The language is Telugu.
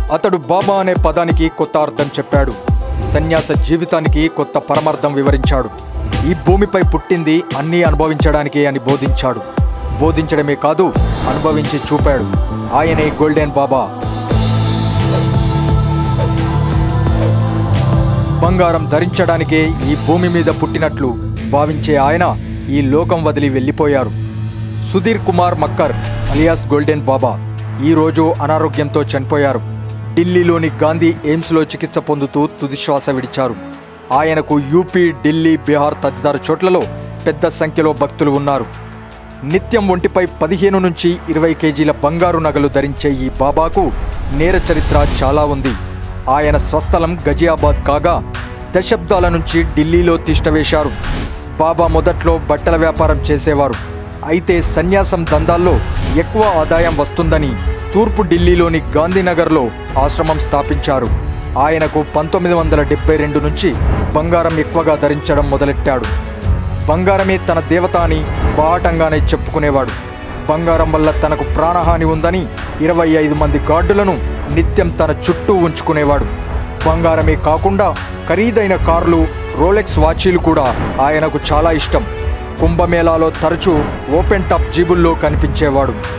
అతడు బాబా అనే పదానికి కొత్త అర్థం చెప్పాడు సన్యాస జీవితానికి కొత్త పరమార్థం వివరించాడు ఈ భూమిపై పుట్టింది అన్నీ అనుభవించడానికి అని బోధించాడు బోధించడమే కాదు అనుభవించి చూపాడు ఆయనే గోల్డెన్ బాబా బంగారం ధరించడానికే ఈ భూమి మీద పుట్టినట్లు భావించే ఆయన ఈ లోకం వదిలి వెళ్ళిపోయారు సుధీర్ కుమార్ మక్కర్ అలియాస్ గోల్డెన్ బాబా ఈ రోజు అనారోగ్యంతో చనిపోయారు ఢిల్లీలోని గాంధీ ఎయిమ్స్లో చికిత్స పొందుతూ తుది శ్వాస విడిచారు ఆయనకు యూపీ ఢిల్లీ బీహార్ తదితర చోట్లలో పెద్ద సంఖ్యలో భక్తులు ఉన్నారు నిత్యం ఒంటిపై పదిహేను నుంచి ఇరవై కేజీల బంగారు నగలు ధరించే ఈ బాబాకు నేర చరిత్ర చాలా ఉంది ఆయన స్వస్థలం గజియాబాద్ కాగా దశాబ్దాల నుంచి ఢిల్లీలో తిష్టవేశారు బాబా మొదట్లో బట్టల వ్యాపారం చేసేవారు అయితే సన్యాసం దందాల్లో ఎక్కువ ఆదాయం వస్తుందని తూర్పు ఢిల్లీలోని గాంధీనగర్లో ఆశ్రమం స్థాపించారు ఆయనకు పంతొమ్మిది వందల డెబ్బై రెండు నుంచి బంగారం ఎక్కువగా ధరించడం మొదలెట్టాడు బంగారమే తన దేవత అని బాహటంగానే చెప్పుకునేవాడు బంగారం వల్ల తనకు ప్రాణహాని ఉందని ఇరవై ఐదు మంది గార్డులను నిత్యం తన చుట్టూ ఉంచుకునేవాడు బంగారమే కాకుండా ఖరీదైన కార్లు రోలెక్స్ వాచీలు కూడా ఆయనకు చాలా ఇష్టం కుంభమేళాలో తరచూ ఓపెన్ టాప్ జీబుల్లో కనిపించేవాడు